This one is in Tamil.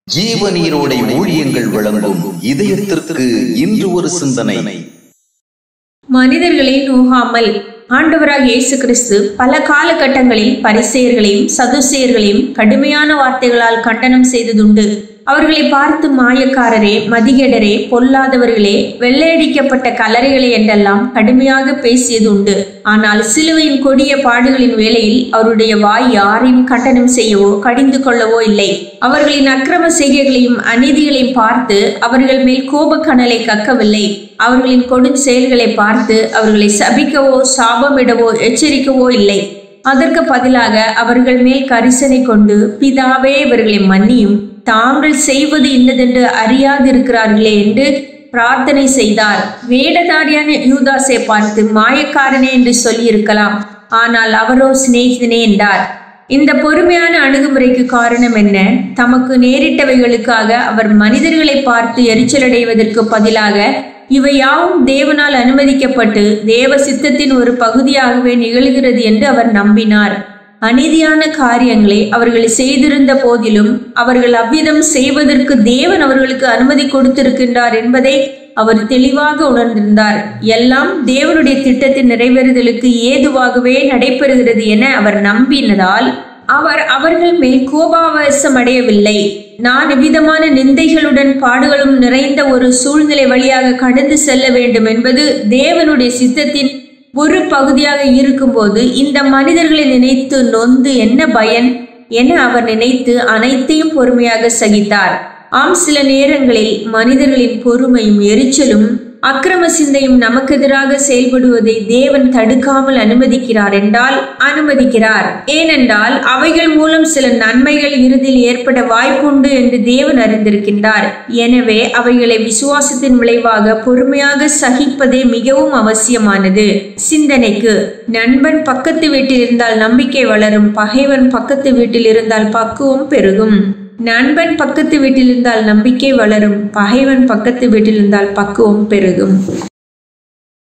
ஜீவ நீரோடை ஊழியங்கள் வழங்கும் இதயத்திற்கு இன்று ஒரு சிந்தனை மனிதர்களை நோகாமல் ஆண்டவராக இயேசு கிறிஸ்து பல காலகட்டங்களில் பரிசெயர்களையும் சதுசேயர்களையும் கடுமையான வார்த்தைகளால் கண்டனம் செய்ததுண்டு அவர்களை பார்த்து மாயக்காரரே மதிகேடரே பொல்லாதவர்களே வெள்ளையடிக்கப்பட்ட கலரைகளே என்றெல்லாம் கடுமையாக பேசியது உண்டு ஆனால் சிலுவையின் கொடிய பாடுகளின் வேளையில் அவருடைய வாய் யாரையும் கண்டனம் செய்யவோ கடிந்து கொள்ளவோ இல்லை அவர்களின் அக்கிரம செய்கைகளையும் அநீதிகளையும் பார்த்து அவர்கள் மேல் கோபக்கனலை கக்கவில்லை அவர்களின் கொடும் செயல்களை பார்த்து அவர்களை சபிக்கவோ சாபமிடவோ எச்சரிக்கவோ இல்லை அதற்கு பதிலாக அவர்கள் மேல் கரிசனை கொண்டு பிதாவே இவர்களை மன்னியும் தாங்கள் செய்வது இன்னதென்று அறியாதிருக்கிறார்களே என்று பிரார்த்தனை செய்தார் வேடதாரியான யூதாசை பார்த்து மாயக்காரனே என்று சொல்லியிருக்கலாம் ஆனால் அவரோ சிநேகிதனே என்றார் இந்த பொறுமையான அணுகுமுறைக்கு காரணம் என்ன தமக்கு நேரிட்டவைகளுக்காக அவர் மனிதர்களை பார்த்து எரிச்சலடைவதற்கு பதிலாக இவை யாவும் தேவனால் அனுமதிக்கப்பட்டு தேவ சித்தத்தின் ஒரு பகுதியாகவே நிகழ்கிறது என்று அவர் நம்பினார் அநீதியான காரியங்களை அவர்கள் செய்திருந்த போதிலும் அவர்கள் அவ்விதம் செய்வதற்கு தேவன் அவர்களுக்கு அனுமதி கொடுத்திருக்கின்றார் என்பதை அவர் தெளிவாக உணர்ந்திருந்தார் எல்லாம் தேவனுடைய திட்டத்தின் நிறைவேறுதலுக்கு ஏதுவாகவே நடைபெறுகிறது என அவர் நம்பினதால் அவர் அவர்கள் மேல் கோபாவசம் அடையவில்லை நான் விதமான நிந்தைகளுடன் பாடுகளும் நிறைந்த ஒரு சூழ்நிலை வழியாக கடந்து செல்ல வேண்டும் என்பது தேவனுடைய சித்தத்தின் ஒரு பகுதியாக இருக்கும்போது இந்த மனிதர்களை நினைத்து நொந்து என்ன பயன் என அவர் நினைத்து அனைத்தையும் பொறுமையாக சகித்தார் ஆம் சில நேரங்களில் மனிதர்களின் பொறுமையும் எரிச்சலும் அக்கிரம சிந்தையும் நமக்கு எதிராக செயல்படுவதை தேவன் தடுக்காமல் அனுமதிக்கிறார் என்றால் அனுமதிக்கிறார் ஏனென்றால் அவைகள் மூலம் சில நன்மைகள் இறுதியில் ஏற்பட வாய்ப்புண்டு என்று தேவன் அறிந்திருக்கின்றார் எனவே அவைகளை விசுவாசத்தின் விளைவாக பொறுமையாக சகிப்பதே மிகவும் அவசியமானது சிந்தனைக்கு நண்பன் பக்கத்து வீட்டில் இருந்தால் நம்பிக்கை வளரும் பகைவன் பக்கத்து வீட்டில் இருந்தால் பக்குவம் பெருகும் நண்பன் பக்கத்து வீட்டில் இருந்தால் நம்பிக்கை வளரும் பகைவன் பக்கத்து வீட்டில் இருந்தால் பக்குவம் பெருகும்